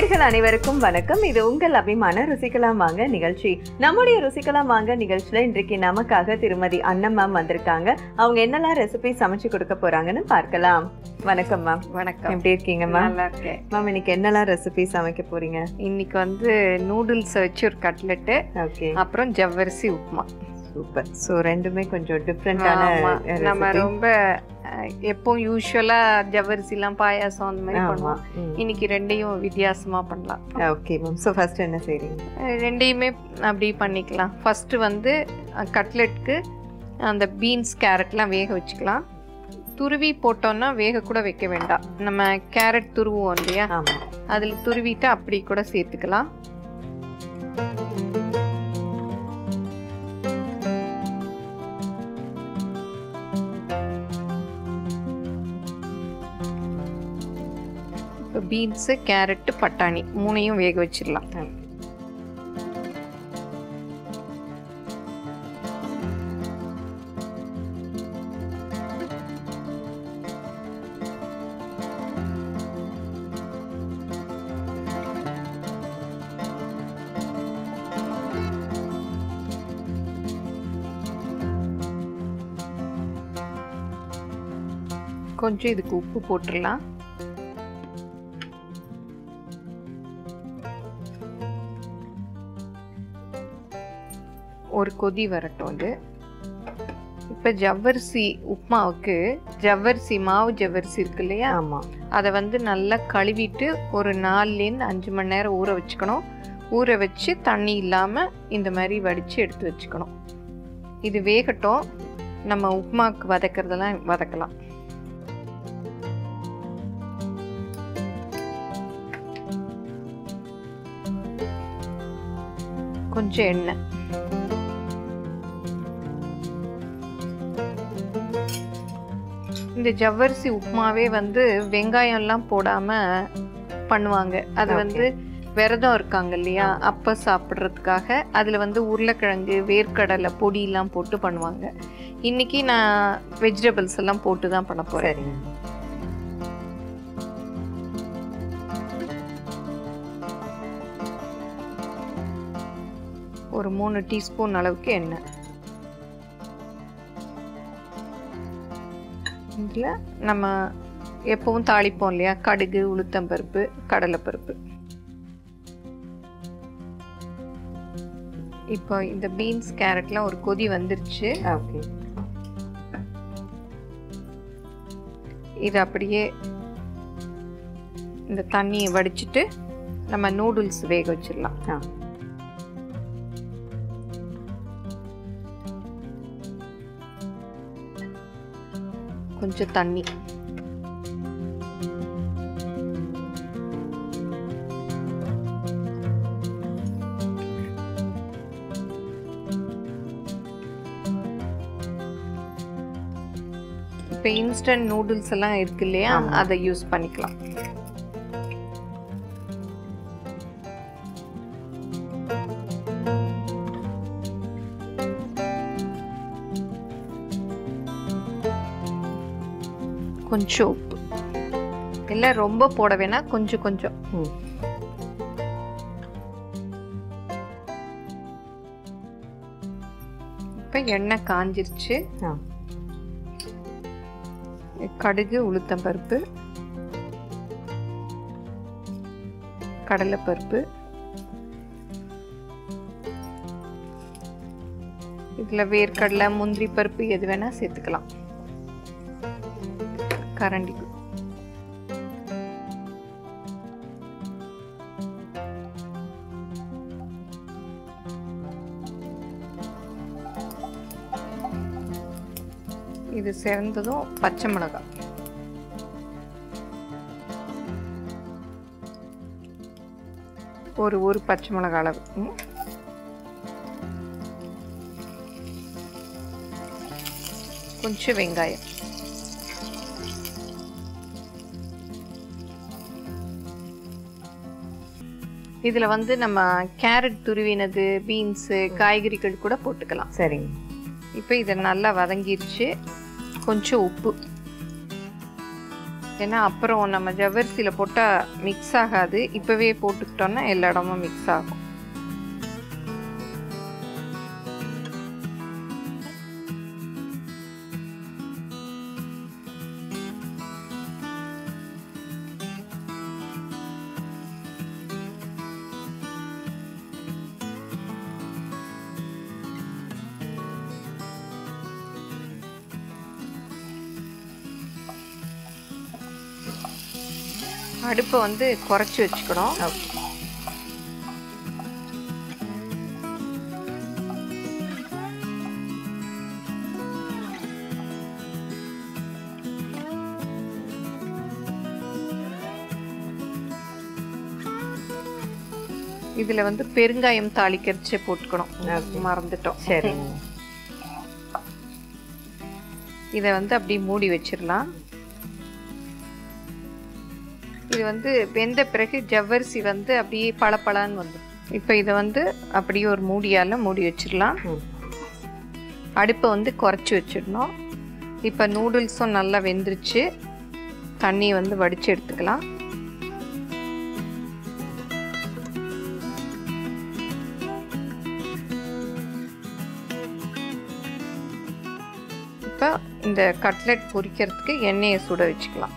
நேர்கள் அனைவருக்கும் வணக்கம் இது உங்கள் அபிமான ருசிக்கலாம் வாங்க நிகழ்ச்சி நம்முடைய ருசிக்கலாம் வாங்க நிகழ்ச்சியில இன்றைக்கு நமக்காக திருமதி அண்ணன் மேம் வந்திருக்காங்க அவங்க என்னெல்லாம் ரெசிபி சமைச்சு கொடுக்க போறாங்கன்னு பார்க்கலாம் வணக்கம் மேம் வணக்கம் எப்படி இருக்கீங்க மேம் நல்லா இருக்கேன் மேம் இன்னைக்கு என்னெல்லாம் ரெசிபி சமைக்க போறீங்க இன்னைக்கு வந்து நூடுல்ஸ் வச்சு ஒரு கட்லெட்டு ஓகே அப்புறம் ஜவ்வரிசி உப்புமா சூப்பர் ஸோ ரெண்டுமே கொஞ்சம் டிஃப்ரெண்டான ஆமா. நம்ம ரொம்ப அஹ், எப்பவும் யூஸ்வலா ஜவ்வரிசிலாம் பாயாசம் அந்த மாதிரி பண்ணுவோம் இன்னைக்கு ரெண்டையும் வித்தியாசமா பண்ணலாம் ஓகே மேம் ஸோ ஃபர்ஸ்ட் என்ன செய்றீங்க அஹ், ரெண்டையுமே அப்படி பண்ணிக்கலாம் ஃபர்ஸ்ட் வந்து கட்லெட்க்கு அந்த பீன்ஸ் கேரட்லாம் வேக வச்சுக்கலாம் துருவி போட்டோம்னா வேக கூட வைக்க வேண்டாம் நம்ம கேரட் துருவோம் இல்லையா ஆமா அதில் துருவிட்டு அப்படி கூட சேர்த்துக்கலாம் இப்போ பீன்ஸு கேரட்டு பட்டாணி மூணையும் வேக வச்சிடலாம் Okay. கொஞ்சம் இதுக்கு உப்பு போட்டுடலாம் ஒரு கொதி வரட்டும் அது இப்போ ஜவ்வரிசி உப்புமாவுக்கு ஜவ்வரிசி மாவு ஜவ்வரிசி இருக்கு இல்லையா ஆமா அதை வந்து நல்லா கழுவிட்டு ஒரு நாலுலேருந்து அஞ்சு மணி நேரம் ஊற வச்சுக்கணும் ஊற வச்சு தண்ணி இல்லாமல் இந்த மாதிரி வடித்து எடுத்து வச்சுக்கணும் இது வேகட்டும் நம்ம உப்புமாவுக்கு வதக்கிறதெல்லாம் வதக்கலாம் கொஞ்சம் எண்ணெய் இந்த ஜவ்வரிசி உப்புமாவே வந்து வெங்காயம்லாம் போடாம பண்ணுவாங்க அது Okay. வந்து விரதம் இருக்காங்க இல்லையா அப்ப சாப்பிட்றதுக்காக அதுல வந்து உருளைக்கிழங்கு வேர்க்கடலை பொடியெல்லாம் போட்டு பண்ணுவாங்க இன்னைக்கு நான் வெஜிடபிள்ஸ் எல்லாம் போட்டு தான் பண்ண போறேன் சரிங்க ஒரு மூணு டீஸ்பூன் அளவுக்கு எண்ணெய் இதில் நம்ம எப்பவும் தாளிப்போம் இல்லையா கடுகு உளுத்தம்பருப்பு கடலைப்பருப்பு இப்போ இந்த பீன்ஸ் கேரட்லாம் ஒரு கொதி வந்துருச்சு ஓகே இது அப்படியே இந்த தண்ணியை வடிச்சிட்டு நம்ம நூடுல்ஸ் வேக வச்சிடலாம் ஆ கொஞ்சம் தண்ணி இப்போ இன்ஸ்டன்ட் நூடுல்ஸ் எல்லாம் இருக்கு இல்லையா ஆமா. அதை யூஸ் பண்ணிக்கலாம் கொஞ்சம் உப்பு இல்லை ரொம்ப போட வேணாம் கொஞ்சம் கொஞ்சம் ம் இப்போ எண்ணெய் காஞ்சிருச்சு ஆ கடுகு உளுத்தம்பருப்பு கடலைப்பருப்பு இதில் வேர்க்கடலை முந்திரி பருப்பு எது வேணால் சேர்த்துக்கலாம் கரண்டி இது சேர்ந்ததும் பச்சை மிளகாய் ஒரு ஒரு பச்சை மிளகாய் அளவு ம். கொஞ்சம் வெங்காயம் இதுல வந்து நம்ம கேரட் துருவினது பீன்ஸு காய்கறிகள் கூட போட்டுக்கலாம் சரிங்க இப்போ இதை நல்லா வதங்கிருச்சு கொஞ்சம் உப்பு ஏன்னா அப்புறம் நம்ம ஜவ்வரிசியில் போட்டால் மிக்ஸ் ஆகாது இப்போவே போட்டுக்கிட்டோன்னா எல்லா இடமும் மிக்ஸ் ஆகும் அடுப்பை வந்து குறைச்சி வச்சுக்கணும் ஓகே இதில் வந்து பெருங்காயம் தாளிக்கரிச்சே போட்டுக்கணும் Okay. மறந்துட்டோம் சரி இதை வந்து அப்படியே மூடி வச்சிடலாம் இது வந்து வெந்த பிறகு ஜவ்வரிசி வந்து அப்படியே பளபளன்னு வந்துடும் இப்போ இதை வந்து அப்படியே ஒரு மூடியால் மூடி வச்சிடலாம் ம். அடுப்பை வந்து குறைச்சி வச்சிடணும் இப்போ நூடுல்ஸும் நல்லா வெந்துருச்சு தண்ணி வந்து வடித்து எடுத்துக்கலாம் இப்போ இந்த கட்லெட் பொரிக்கிறதுக்கு எண்ணெயை சுட வச்சுக்கலாம்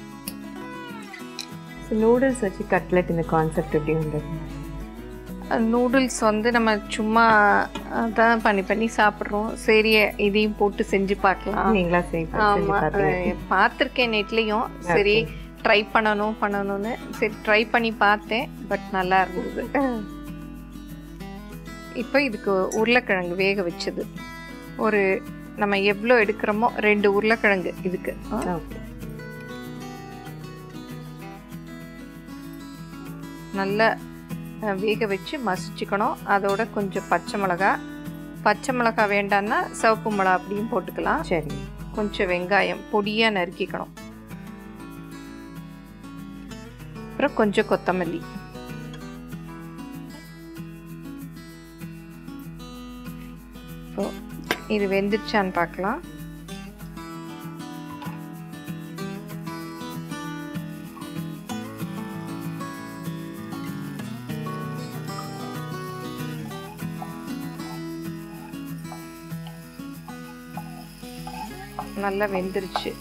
நூடுல்ஸ் வச்சு கட்லெட் இந்த கான்செப்ட் எப்படி வந்தது நூடுல்ஸ் வந்து நம்ம சும்மா தான் பண்ணி பண்ணி சாப்பிட்றோம் சரி இதையும் போட்டு செஞ்சு பார்க்கலாம் நீங்களா செஞ்சு செஞ்சு ஆமாம் பார்த்தீங்க பார்த்துருக்கேன் நெட்லேயும் சரி ட்ரை பண்ணணும் பண்ணணும்னு சரி ட்ரை பண்ணி பார்த்தேன் பட் நல்லா இருந்தது இப்போ இதுக்கு உருளைக்கிழங்கு வேக வச்சது ஒரு நம்ம எவ்வளோ எடுக்கிறோமோ ரெண்டு உருளைக்கிழங்கு இதுக்கு ஆ, ஓகே நல்லா அஹ், வேக வச்சு மசிச்சுக்கணும் அதோட கொஞ்சம் பச்சை மிளகா பச்சை மிளகா வேண்டான்னா சிவப்பு மிளகா அப்படியும் போட்டுக்கலாம் சரி கொஞ்சம் வெங்காயம் பொடியாக நறுக்கிக்கணும் அப்புறம் கொஞ்சம் கொத்தமல்லி இப்போ இது வெந்துருச்சான்னு பார்க்கலாம் நல்லா வெந்துருச்சு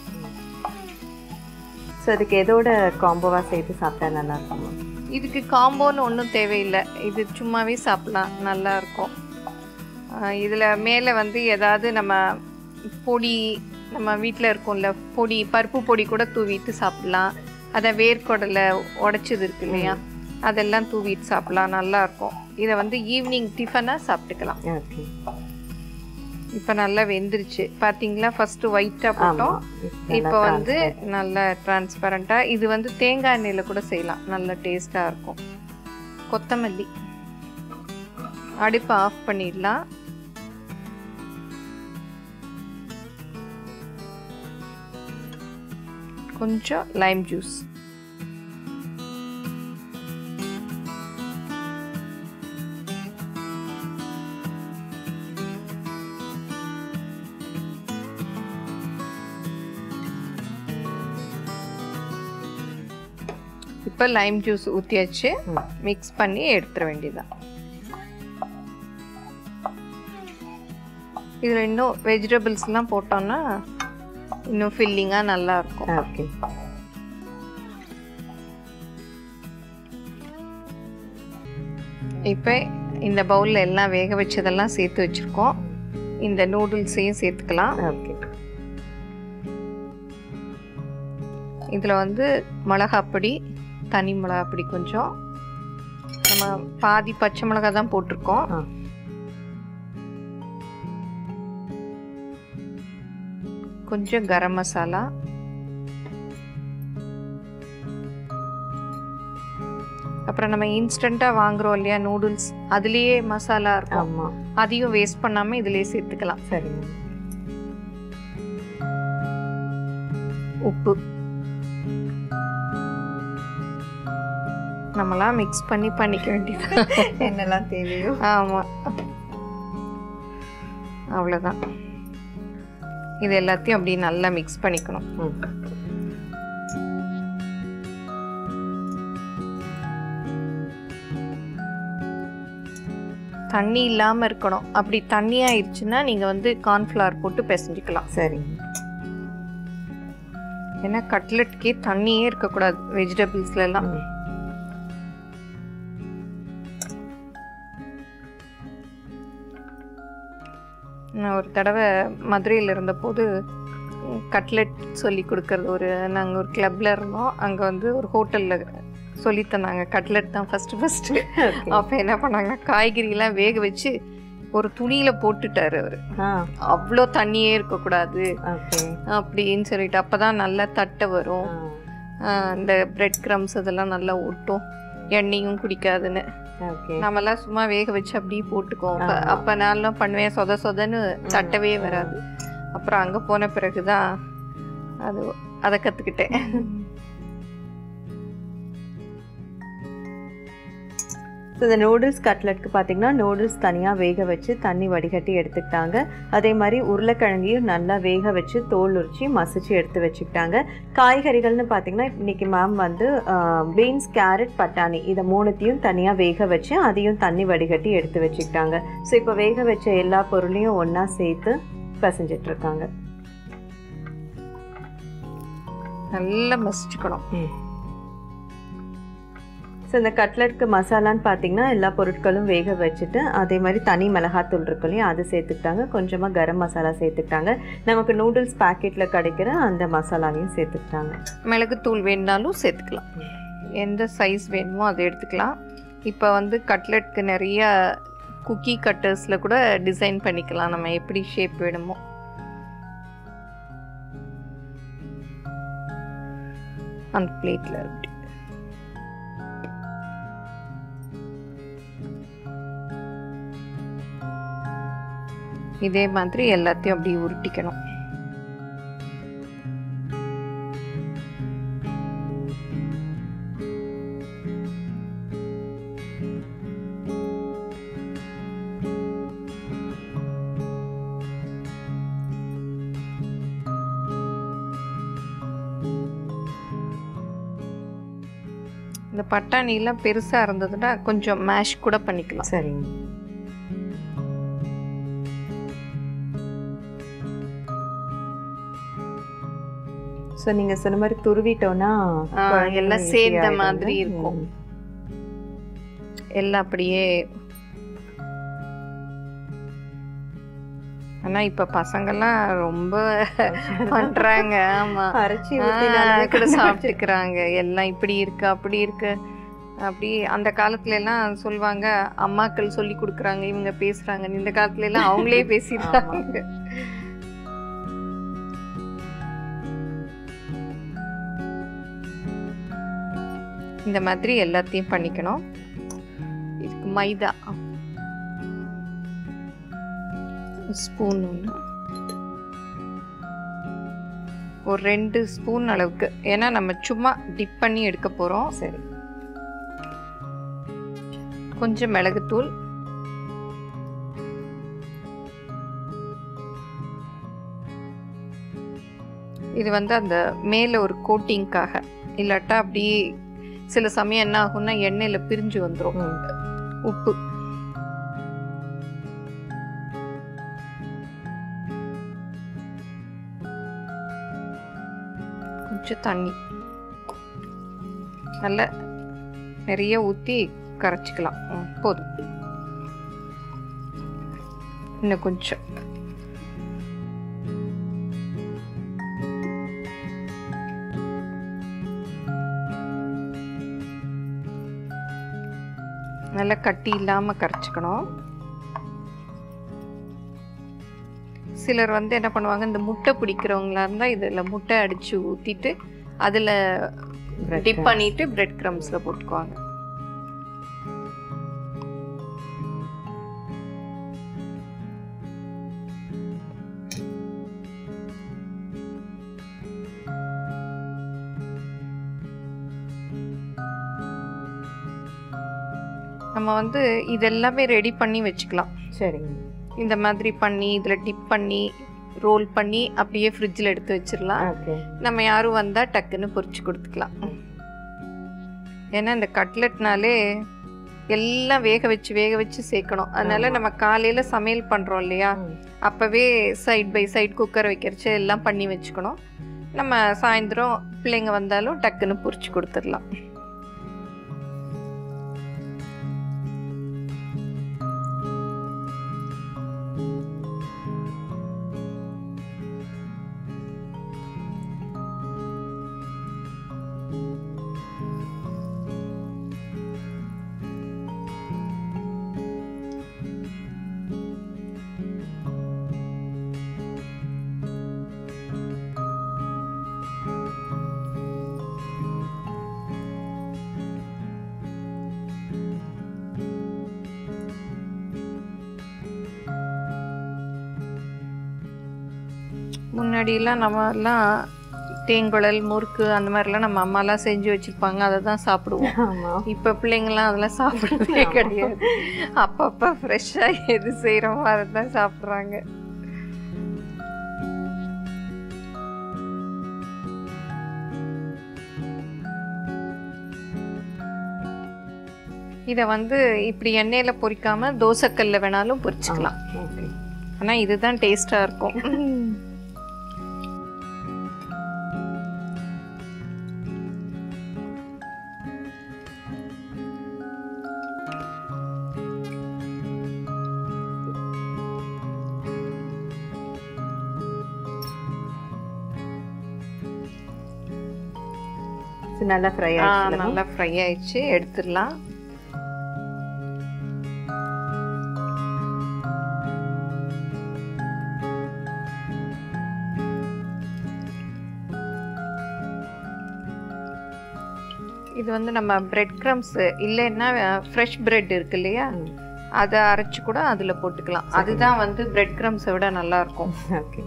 ஸோ அதுக்கு எதோட காம்போவா சேர்த்து சாப்பிட்டா நல்லா இருக்குமா இதுக்கு காம்போன்னு ஒன்றும் தேவையில்லை இது சும்மாவே சாப்பிடலாம் நல்லா இருக்கும் இதில் மேலே வந்து ஏதாவது நம்ம பொடி நம்ம வீட்டில் இருக்கும்ல பொடி பருப்பு பொடி கூட தூவிட்டு சாப்பிடலாம் அதை வேர்க்கடலை உடைச்சது இருக்கு இல்லையா அதெல்லாம் தூவிட்டு சாப்பிடலாம் நல்லா இருக்கும் இதை வந்து ஈவினிங் டிஃபனாக சாப்பிட்டுக்கலாம் ஓகே இப்போ நல்லா வெந்துருச்சு பார்த்தீங்களா ஃபஸ்ட்டு ஒயிட்டாக போட்டோம் ஆமாம் இப்போ வந்து நல்ல டிரான்ஸ்பரண்ட்டாக இது வந்து தேங்காய் எண்ணெயில் கூட செய்யலாம் நல்ல டேஸ்ட்டாக இருக்கும் கொத்தமல்லி அடுப்பை ஆஃப் பண்ணிடலாம் கொஞ்சம் லைம் ஜூஸ் இப்போ லைம் ஜூஸ் ஊற்றியாச்சு ம். மிக்ஸ் பண்ணி எடுத்துட வேண்டியதுதான் இதில் இன்னும் வெஜிடபிள்ஸ்லாம் போட்டோம்னா இன்னும் ஃபில்லிங்காக நல்லா இருக்கும் ஓகே இப்போ இந்த பவுலில் எல்லாம் வேக வச்சதெல்லாம் சேர்த்து வச்சுருக்கோம் இந்த நூடுல்ஸையும் சேர்த்துக்கலாம் ஓகே இதில் வந்து மிளகாப்பொடி தனி மிளகாப்பொடி கொஞ்சம் நம்ம பாதி பச்சை மிளகா தான் போட்டிருக்கோம் ஆ கொஞ்சம் கரம் மசாலா அப்புறம் நம்ம இன்ஸ்டண்ட்டாக வாங்குறோம் இல்லையா நூடுல்ஸ் அதுலேயே மசாலா இருக்கும் ஆமாம் அதையும் வேஸ்ட் பண்ணாமல் இதுலேயே சேர்த்துக்கலாம் சரிங்க உப்பு நம்மளாம் மிக்ஸ் பண்ணி பண்ணிக்க வேண்டியது என்னெல்லாம் தேவையோ ஆமாம் அவ்வளோதான் இது எல்லாத்தையும் அப்படியே நல்லா மிக்ஸ் பண்ணிக்கணும் ம் தண்ணி இல்லாமல் இருக்கணும் அப்படி தண்ணி ஆயிடுச்சுன்னா நீங்கள் வந்து கார்ன்ஃப்ளவர் போட்டு பிசைஞ்சிக்கலாம் சரிங்க ஏன்னா கட்லெட்கே தண்ணியே இருக்கக்கூடாது வெஜிடபிள்ஸ்ல எல்லாம் ம். நான் ஒரு தடவை மதுரையில் இருந்தபோது ம், கட்லெட் சொல்லி கொடுக்கறது ஒரு நாங்கள் ஒரு கிளப்ல இருந்தோம் அங்கே வந்து ஒரு ஹோட்டலில் சொல்லி தந்தாங்க கட்லெட் தான் ஃபஸ்ட்டு ஃபஸ்ட்டு Okay. அப்போ என்ன பண்ணாங்கன்னா காய்கறியெல்லாம் வேக வச்சு ஒரு துணியில் போட்டுட்டாரு அவர் ஆ அவ்வளோ தண்ணியே இருக்கக்கூடாது ஓகே அப்படின்னு சொல்லிட்டு அப்போ தான் நல்லா தட்டை வரும் ஆஹ் இந்த பிரெட் க்ரம்ஸ் அதெல்லாம் நல்லா ஒட்டும் எண்ணெயும் குடிக்காதுன்னு ஓகே நம்மலாம் சும்மா வேக வச்சு அப்படியே போட்டுக்குவோம் அப்ப- ஆமா. அப்ப நான்லாம் பண்ணுவேன் சொத சொதன்னு தட்டவே வராது அப்புறம் அங்க போன பிறகுதான் அது அதை கத்துக்கிட்டேன் ஸோ இந்த நூடுல்ஸ் கட்லெட்க்கு பார்த்தீங்கன்னா நூடுல்ஸ் தனியாக வேக வச்சு தண்ணி வடிகட்டி எடுத்துக்கிட்டாங்க அதே மாதிரி உருளைக்கிழங்கையும் நல்லா வேக வச்சு தோல் உரிச்சு மசிச்சு எடுத்து வச்சுக்கிட்டாங்க காய்கறிகள்னு பார்த்தீங்கன்னா இன்னைக்கு மேம் வந்து பீன்ஸ் கேரட் பட்டாணி இதை மூணுத்தையும் தனியாக வேக வச்சு அதையும் தண்ணி வடிகட்டி எடுத்து வச்சுக்கிட்டாங்க ஸோ இப்போ வேக வச்ச எல்லா பொருளையும் ஒன்றா சேர்த்து பிசைஞ்சிட்டு இருக்காங்க நல்லா மசிச்சுக்கணும் ஸோ இந்த கட்லெட்க்கு மசாலான்னு பார்த்தீங்கன்னா எல்லா பொருட்களும் வேக வச்சுட்டு அதே மாதிரி தனி மிளகாத்தூள் இருக்கு இல்லையா அது சேர்த்துக்கிட்டாங்க கொஞ்சமாக கரம் மசாலா சேர்த்துக்கிட்டாங்க நமக்கு நூடுல்ஸ் பாக்கெட்டில் கிடைக்கிற அந்த மசாலாவையும் சேர்த்துக்கிட்டாங்க மிளகுத்தூள் வேணுனாலும் சேர்த்துக்கலாம் எந்த சைஸ் வேணுமோ அதை எடுத்துக்கலாம் இப்போ வந்து கட்லெட்க்கு நிறைய குக்கி கட்டர்ஸில் கூட டிசைன் பண்ணிக்கலாம் நம்ம எப்படி ஷேப் வேணுமோ அந்த பிளேட்டில் அப்படி இதே மாதிரி எல்லாத்தையும் அப்படியே உருட்டிக்கணும் இந்த பட்டாணிலாம் பெருசாக இருந்ததுன்னா கொஞ்சம் மேஷ் கூட பண்ணிக்கலாம் சரிங்க ஸோ நீங்கள் சொன்ன மாதிரி துருவிட்டோன்னா ஆ, குழந்தைங்க எல்லாம் easy சேர்ந்த ஆயிடும்ல. மாதிரி இருக்கும். ம். எல்லாம் அப்படியே ஆனா இப்ப பசங்கெல்லாம் ரொம்ப பண்றாங்க ஆமா அரைச்சி ஆ, ஊற்றினாலுமே கூட சாப்பிட்டுக்கிறாங்க எல்லாம் இப்படி இருக்கு அப்படி இருக்கு அப்படி அந்த காலத்துல எல்லாம் சொல்லுவாங்க அம்மாக்கள் சொல்லி கொடுக்குறாங்க இவங்க பேசுறாங்க இந்த காலத்துல எல்லாம் அவங்களே பேசிடுறாங்க இந்த மாதிரி எல்லாத்தையும் பண்ணிக்கணும் இதுக்கு மைதா ஸ்பூன் ஒன்று ஒரு ரெண்டு ஸ்பூன் அளவுக்கு ஏன்னா நம்ம சும்மா டிப் பண்ணி எடுக்க போகிறோம் சரி கொஞ்சம் மிளகுத்தூள் இது வந்து அந்த மேலே ஒரு கோட்டிங்க்காக இல்லாட்டா அப்படியே சில சமயம் என்ன ஆகும்னா எண்ணெயில் பிரிஞ்சு வந்துடும் ம். உப்பு கொஞ்சம் தண்ணி நல்ல நிறைய ஊற்றி கரைச்சிக்கலாம் ம், போதும் இன்னும் கொஞ்சம் நல்லா கட்டி இல்லாமல் கரைச்சிக்கணும் சிலர் வந்து என்ன பண்ணுவாங்க இந்த முட்டை பிடிக்கிறவங்களா இருந்தால் இதில் முட்டை அடித்து ஊற்றிட்டு அதில் Bread டிப் crumbs. பண்ணிட்டு பிரெட் க்ரம்ஸில் போட்டுக்குவாங்க நம்ம வந்து இதெல்லாமே ரெடி பண்ணி வச்சுக்கலாம் சரிங்க இந்த மாதிரி பண்ணி இதில் டிப் பண்ணி ரோல் பண்ணி அப்படியே ஃப்ரிட்ஜில் எடுத்து வச்சிடலாம் ஓகே நம்ம யாரும் வந்தால் டக்குன்னு பொரிச்சு கொடுத்துக்கலாம் ஏன்னா இந்த கட்லெட்னாலே எல்லாம் வேக வச்சு வேக வச்சு சேர்க்கணும் அதனால ஆமா. நம்ம காலையில சமையல் பண்றோம் இல்லையா ம். அப்பவே சைட் பை சைட் குக்கர் வைக்கிறச்சு எல்லாம் பண்ணி வச்சுக்கணும் நம்ம சாயந்தரம் பிள்ளைங்க வந்தாலும் டக்குன்னு பொரிச்சு கொடுத்துடலாம் முன்னாடியெல்லாம் நம்ம எல்லாம் தேங்குழல் முறுக்கு அந்த மாதிரிலாம் நம்ம அம்மாலாம் செஞ்சு வச்சிருப்பாங்க அதை தான் சாப்பிடுவோம் ஆமா இப்போ பிள்ளைங்களாம் அதெல்லாம் சாப்பிட்றதே கிடையாது அப்பப்போ ஃப்ரெஷ்ஷாக எது செய்கிறோமோ அதை தான் சாப்பிட்றாங்க இதை வந்து இப்படி எண்ணெயில் பொரிக்காம தோசைக்கல்ல வேணாலும் பொரிச்சுக்கலாம் ஓகே ஆனால் இதுதான் டேஸ்ட்டாக இருக்கும் So, நல்லா ஃப்ரை ஆ, ஆயிடுச்சு நல்லா ஃப்ரை ஆயிடுச்சு எடுத்துடலாம் இது வந்து நம்ம பிரெட் க்ரம்ஸ் இல்லைன்னா ஃப்ரெஷ் பிரெட் இருக்கு இல்லையா ம். அதை அரைச்சு கூட அதில் போட்டுக்கலாம் அதுதான் வந்து பிரெட் க்ரம்ஸை விட நல்லா இருக்கும் ஓகே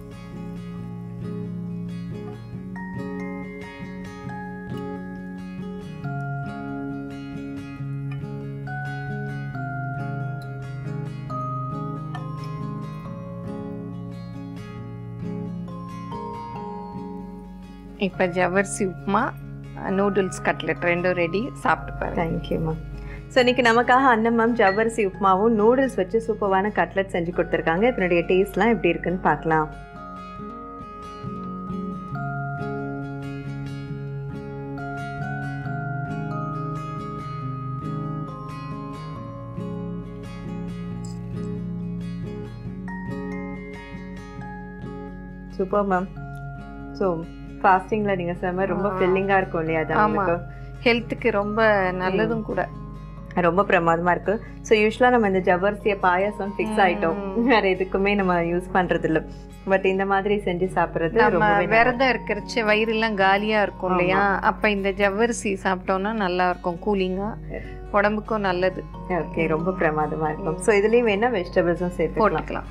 இப்போ ஜவர்சி உப்புமா நூடுல்ஸ் கட்லெட் ரெண்டும் ரெடி சாப்பிட்டு பாருங்க தேங்க்யூம்மா ஸோ இன்னைக்கு நமக்காக அண்ணன் மேம் ஜவ்வரிசி உப்புமாவும் நூடுல்ஸ் வச்சு சூப்பரான கட்லெட் செஞ்சு கொடுத்துருக்காங்க இதனுடைய டேஸ்ட்லாம் எப்படி இருக்குன்னு பார்க்கலாம் சூப்பர் மேம் ஸோ ஃபாஸ்டிங்கில் நீங்கள் சொன்ன மாதிரி ரொம்ப ஆ. ஃபில்லிங்காக இருக்கும் இல்லையா அது ஆமா. உங்களுக்கு ஹெல்த்துக்கு ரொம்ப நல்லதும் கூட ரொம்ப பிரமாதமா இருக்கு ஸோ யூஸ்வலாக நம்ம இந்த ஜவ்வரிசிய பாயாசம் ஃபிக்ஸ் ஆயிட்டோம் ம். வேற எதுக்குமே நம்ம யூஸ் பண்றது இல்ல பட் இந்த மாதிரி செஞ்சு சாப்பிடுறது நம்ம ரொம்பவே நல்லா- விரதம் இருக்கிறச்சு வயிறெல்லாம் காலியா இருக்கும் இல்லையா அப்ப இந்த ஜவ்வரிசி சாப்பிட்டோம்னா நல்லா இருக்கும் கூலிங்கா உடம்புக்கும் நல்லது ஓகே ரொம்ப பிரமாதமா இருக்கும் ஸோ இதுலயும் வேணா வெஜிடபிள்ஸும் சேர்த்துக்கலாம் போட்டுக்கலாம்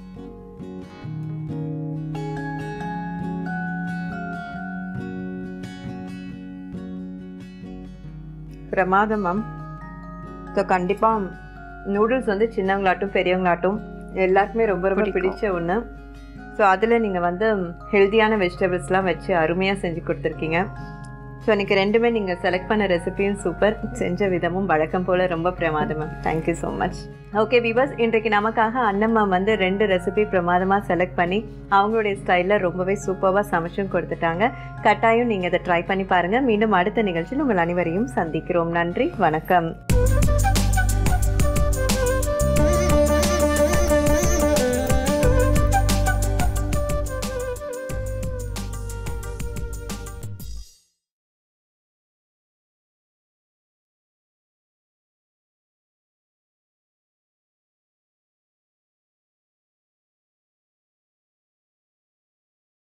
பிரமாதம் மேம் ஸோ கண்டிப்பா நூடுல்ஸ் வந்து சின்னவங்களாட்டும் பெரியவங்களாட்டும் எல்லாருக்குமே ரொம்ப ரொம்ப பிடிக்கும். பிடிச்ச ஒன்று ஸோ அதில் நீங்கள் வந்து ஹெல்த்தியான வெஜிடபிள்ஸ்லாம் வச்சு அருமையாக செஞ்சு கொடுத்துருக்கீங்க ஸோ இன்னைக்கு ரெண்டுமே நீங்கள் செலக்ட் பண்ண ரெசிபியும் சூப்பர் செஞ்ச விதமும் வழக்கம் போல் ரொம்ப பிரமாதம் ma'am thank you so much okay viewers இன்றைக்கு நமக்காக அண்ணம்மா வந்து ரெண்டு ரெசிபி பிரமாதமாக செலக்ட் பண்ணி அவங்களுடைய ஸ்டைலில் ரொம்பவே சூப்பராக சமைச்சும் கொடுத்துட்டாங்க கட்டாயம் நீங்கள் இதை ட்ரை பண்ணி பாருங்கள் மீண்டும் அடுத்த நிகழ்ச்சியில் உங்கள் அனைவரையும் சந்திக்கிறோம் நன்றி வணக்கம்